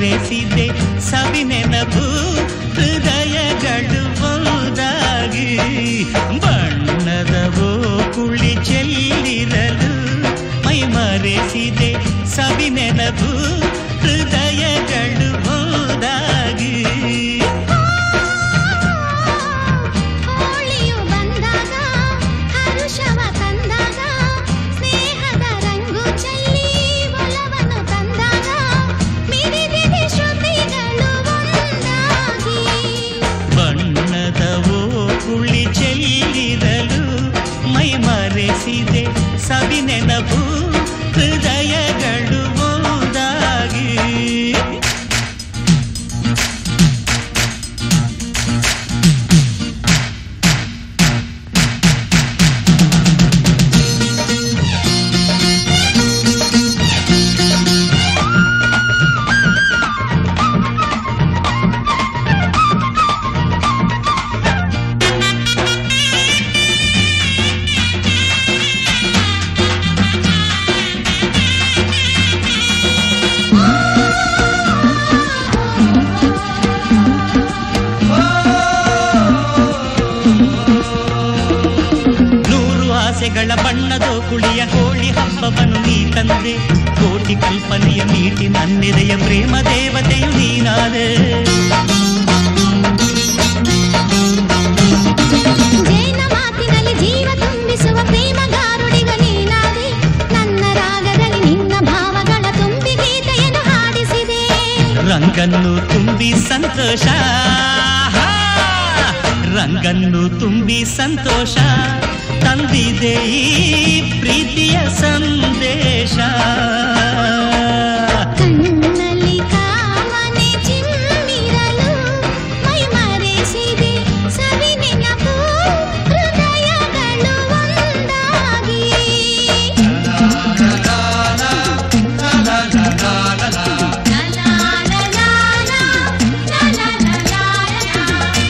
ಮರೆಸಿದೆ ಸವಿ ನೆನಪು ಹೃದಯಗಳು ಒಂದಾಗಿ ಬಣ್ಣದವೋ ಕುಳಿ ಚೆಲ್ಲಿರಲು ಮೈ ಮರೆಸಿದೆ ಸವಿ ನೆನಪು ಹೃದಯಗಳು ಒಂದಾಗಿ ಹೋಳಿಯು ಬಂದಾಗ ಹರುಷವ ತಂದಾಗ ಸ್ನೇಹದ ರಂಗು ಚೆಲ್ಲಿ ಒಲವನ್ನು ತಂದಾಗ ಮಿಡಿದಿದೆ ಶ್ರುತಿಗಳು ಒಂದಾಗಿ ಬಣ್ಣದವೋ ಕುಳಿ ಚೆಲ್ಲಿರಲು ಮೈ ಮರೆಸಿದೆ ಸವಿ ನೆನಪು ಹೃದಯಗಳು ಒಂದಾಗಿ ನೂರು ಆಸೆಗಳ ಬಣ್ಣದ ಕುಳಿಯ ಹೋಳಿ ಹಬ್ಬವನ್ನು ನೀ ತಂದೆ ಕೋಟಿ ಕಲ್ಪನೆಯ ಮೀಟಿ ನನ್ನೆದೆಯ ಪ್ರೇಮ ದೇವತೆಯು ನೀನಾದೆ ಜೇನ ಮಾತಿನಲ್ಲಿ ಜೀವ ತುಂಬಿಸುವ ಪ್ರೇಮಗಾರುಡಿಗ ನೀನಾದೆ ನನ್ನ ರಾಗದಲ್ಲಿ ನಿನ್ನ ಭಾವಗಳ ತುಂಬಿ ಗೀತೆಯನ್ನು ಹಾಡಿಸಿದೆ ರಂಗನ್ನು ತುಂಬಿ ಸಂತೋಷ ರಂಗನ್ನು ತುಂಬಿ ಸಂತೋಷ ತಂದಿದೆ ಈ ಪ್ರೀತಿಯ ಸಂದೇಶ ಕಣ್ಣಲ್ಲಿ ಕಾಮನೆ ಚಿಮ್ಮಿರಲು ಮೈ ಮರೆಸಿದೆ ಸವಿ ನೆನಪು ಹೃದಯಗಳು ಒಂದಾಗಿ ಲಾ ಲಾ ಲಾ ಲಾ ಲಾ ಲಾ ಲಾ ಲಾ ಲಾ.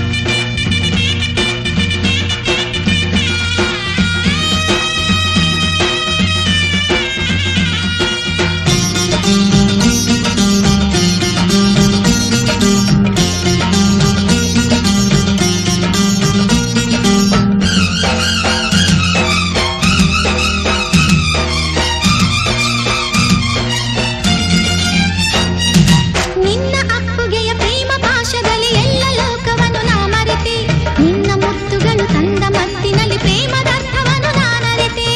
ನಿನ್ನ ಅಪ್ಪುಗೆಯ ಪ್ರೇಮ ಪಾಶದಲ್ಲಿ ಎಲ್ಲ ಲೋಕವನ್ನು ನಾ ಮರೆತೆ ನಿನ್ನ ಮುತ್ತುಗಳು ತಂದ ಮತ್ತಿನಲ್ಲಿ ಪ್ರೇಮದ ಅರ್ಥವನ್ನು ನಾನರಿತೆ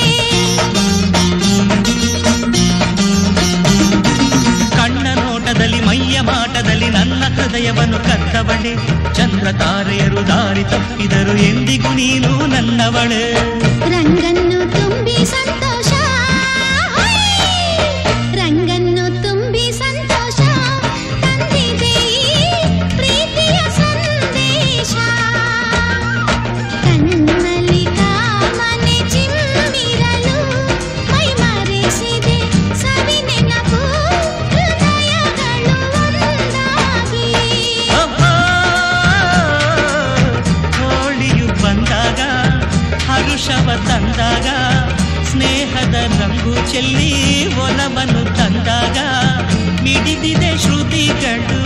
ಕಣ್ಣ ನೋಟದಲ್ಲಿ ಮೈಯ ಮಾಟದಲ್ಲಿ ನನ್ನ ಹೃದಯವನ್ನು ಕದ್ದವಳೆ ಚಂದ್ರ ತಾರೆಯರು ದಾರಿ ತಪ್ಪಿದರು ಎಂದಿಗೂ ನೀನು ನನ್ನವಳೆ ರಂಗನ್ನು ತುಂಬಿ ಸಂತೋಷ ಹೊಯ್! ರಂಗನ್ನು ತುಂಬಿ ಸಂತೋಷ ತಂದಿದೆ ಈ ಪ್ರೀತಿಯ ಸಂದೇಶ ಕಣ್ಣಲ್ಲಿ ಕಾಮನೆ ಚಿಮ್ಮಿರಲು ಮೈ ಮರೆಸಿದೆ ಸವಿ ನೆನಪು ಹೃದಯಗಳು ಒಂದಾಗಿ ಅಬ್ಬಾ, ಹೋಳಿಯು ಬಂದಾಗ ಹರುಷವ ತಂದಾಗ ಸ್ನೇಹದ ರಂಗು ಚೆಲ್ಲಿ ಒಲವನ್ನು ತಂದಾಗ ಮಿಡಿದಿದೆ ಶ್ರುತಿಗಳು